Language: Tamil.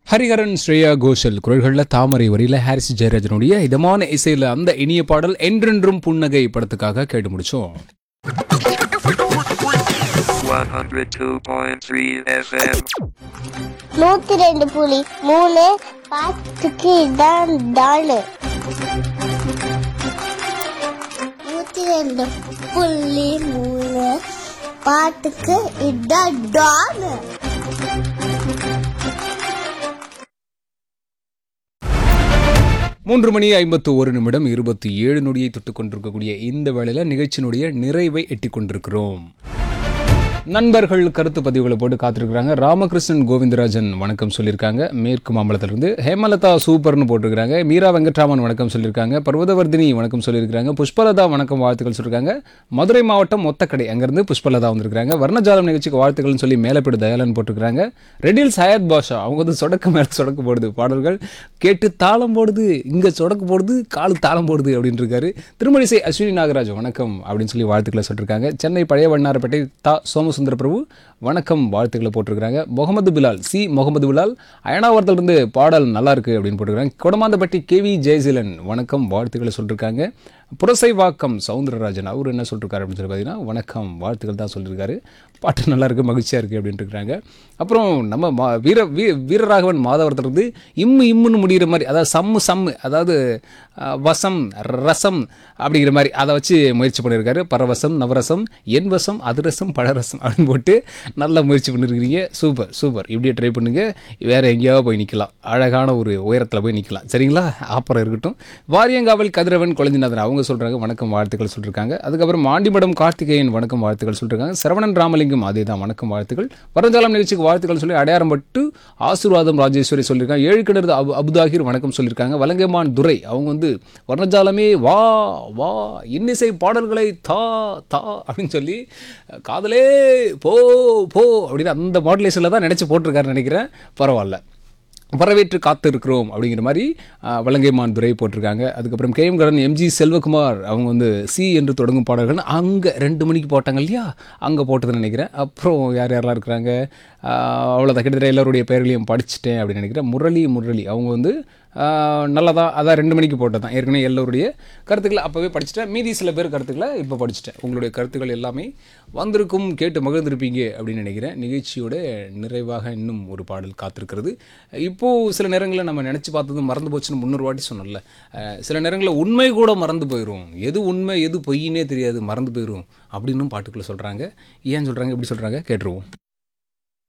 ஹரிஹரன் ஸ்ரேயா கோஷல் குரல்களில் தாமரை வரியில ஹாரிஸ் ஜெயராஜனுடைய இதமான இசையில அந்த இனிய பாடல் என்றென்றும் புன்னகை படத்துக்காக கேட்டு முடிச்சோம் 102.3 FM. நூத்தி ரெண்டு புலி மூணு பாட்டுக்கு இதான் டாலு நூத்தி ரெண்டு புள்ளி மூணு பாட்டுக்கு இதான் டாலு மூன்று மணி ஐம்பத்து ஒரு நிமிடம் இருபத்தி ஏழு நொடியை தொட்டுக் கொண்டிருக்கக்கூடிய இந்த வேளையில நிகழ்ச்சியினுடைய நிறைவை எட்டிக் கொண்டிருக்கிறோம் நண்பர்கள் கருத்து பதிவுகளை போட்டு காத்திருக்கிறாங்க ராமகிருஷ்ணன் கோவிந்தராஜன் வணக்கம் சொல்லியிருக்காங்க மேற்கு மாம்பலத்திலிருந்து ஹேமலதா சூப்பர்னு போட்டிருக்காங்க மீரா வெங்கட்ராமன் வணக்கம் சொல்லியிருக்காங்க பர்வதவர்தினி வணக்கம் சொல்லியிருக்காங்க புஷ்பலதா வணக்கம் வாழ்த்துக்கள் சொல்லியிருக்காங்க மதுரை மாவட்டம் ஒத்தக்கடை அங்கிருந்து புஷ்பலதா வந்திருக்காங்க வர்ணஜாலம் நிகழ்ச்சிக்கு வாழ்த்துக்கள்னு சொல்லி மேலப்பேடு தயாளன் போட்டிருக்காங்க ரெடில் சையத் பாஷா அவங்க வந்து சொடக்கு மேலே சொடக்கு போடுது பாடல்கள் கேட்டு தாளம் போடுது இங்கே சொடக்கு போடுது காலு தாளம் போடுது அப்படின்னு இருக்காரு திருமணிசை அஸ்வினி நாகராஜ் வணக்கம் அப்படின்னு சொல்லி வாழ்த்துக்களை சொல்லியிருக்காங்க சென்னை பழைய வண்ணாரப்பேட்டை தா சோமசுந்தர பிரபு வணக்கம் வாழ்த்துக்களை போட்டிருக்காங்க முகமது பிலால் சி முகமது பிலால் அயனாவரத்திலிருந்து பாடல் நல்லா இருக்கு அப்படின்னு போட்டிருக்காங்க கொடமாந்தப்பட்டி கேவி ஜெயசீலன் வணக்கம் வாழ்த்துக்களை சொல்லியிருக்காங்க புரசைவாக்கம் சவுந்தரராஜன் அவர் என்ன சொல்லிருக்காரு அப்படின்னு சொல்லி பார்த்தீங்கன்னா வணக்கம் வாழ்த்துக்கள் தான் சொல்லியிருக்காரு பாட்டு நல்லா இருக்கு மகிழ்ச்சியாக இருக்குது அப்படின்ட்டு இருக்காங்க அப்புறம் நம்ம மா வீர வீ வீரராகவன் மாதவரத்திலிருந்து இம்மு இம்முன்னு முடிகிற மாதிரி அதாவது சம்மு சம்மு அதாவது அஹ், வசம் ரசம் அப்படிங்கிற மாதிரி அதை வச்சு முயற்சி பண்ணியிருக்காரு பரவசம் நவரசம் என் வசம் அதிரசம் பழரசம் அப்படின்னு போட்டு நல்லா முயற்சி பண்ணியிருக்கிறீங்க சூப்பர் சூப்பர் இப்படியே ட்ரை பண்ணுங்க வேற எங்கேயாவது போய் நிற்கலாம் அழகான ஒரு உயரத்தில் போய் நிற்கலாம் சரிங்களா அப்புறம் இருக்கட்டும் வாரியங்காவல் கதிரவன் குழந்தைநாதன் அவங்க சொல்கிறாங்க வணக்கம் வாழ்த்துக்கள் சொல்லியிருக்காங்க அதுக்கப்புறம் மாண்டிமடம் கார்த்திகேயன் வணக்கம் வாழ்த்துக்கள் சொல்லியிருக்காங்க சரவணன் ராமலிங்கம் அதே தான் வணக்கம் வாழ்த்துக்கள் வரஞ்சாலம் நிகழ்ச்சிக்கு வாழ்த்துக்கள் சொல்லி அடையாளம் பட்டு ஆசீர்வாதம் ராஜேஸ்வரி சொல்லியிருக்காங்க ஏழு கிணறு அபு அபுதாகிர் வணக்கம் சொல்லியிருக்காங்க வலங்கைமான் துரை அவங்க வந்து வர்ணஜாலமே வா வா இன்னிசை பாடல்களை தா தா அப்படின்னு சொல்லி காதலே போ போ அப்படின்னு அந்த மாடுலேஷனில் தான் நினச்சி போட்டிருக்காருன்னு நினைக்கிறேன் பரவாயில்ல வரவேற்று காத்து இருக்கிறோம் அப்படிங்கிற மாதிரி ஆஹ், வலங்கைமான் துரை போட்டிருக்காங்க அதுக்கப்புறம் கேஎம் கடன் எம்ஜி செல்வகுமார் அவங்க வந்து சி என்று தொடங்கும் பாடல்கள் அங்கே ரெண்டு மணிக்கு போட்டாங்க இல்லையா அங்கே போட்டதுன்னு நினைக்கிறேன் அப்புறம் யார் யாரெல்லாம் இருக்கிறாங்க ஆஹ், அவ்வளோதான் கிட்டத்தட்ட எல்லாருடைய பெயர்களையும் படிச்சுட்டேன் அப்படின்னு நினைக்கிறேன் முரளி முரளி அவங்க வந்து ஆஹ், நல்லதா அதான் ரெண்டு மணிக்கு போட்டது தான் ஏற்கனவே எல்லோருடைய கருத்துக்களை அப்போவே படிச்சுட்டேன் மீதி சில பேர் கருத்துக்களை இப்போ படிச்சுட்டேன் உங்களுடைய கருத்துக்கள் எல்லாமே வந்திருக்கும் கேட்டு மகிழ்ந்திருப்பீங்க அப்படின்னு நினைக்கிறேன் நிகழ்ச்சியோட நிறைவாக இன்னும் ஒரு பாடல் காத்திருக்கிறது இப்போது சில நேரங்களில் நம்ம நினச்சி பார்த்தது மறந்து போச்சுன்னு முன்னொரு வாட்டி சொன்னோம்ல அஹ், சில நேரங்களில் உண்மை கூட மறந்து போயிடும் எது உண்மை எது பொய்யினே தெரியாது மறந்து போயிடும் அப்படின்னும் பாட்டுக்குள்ளே சொல்கிறாங்க ஏன் சொல்கிறாங்க எப்படி சொல்கிறாங்க கேட்டுருவோம்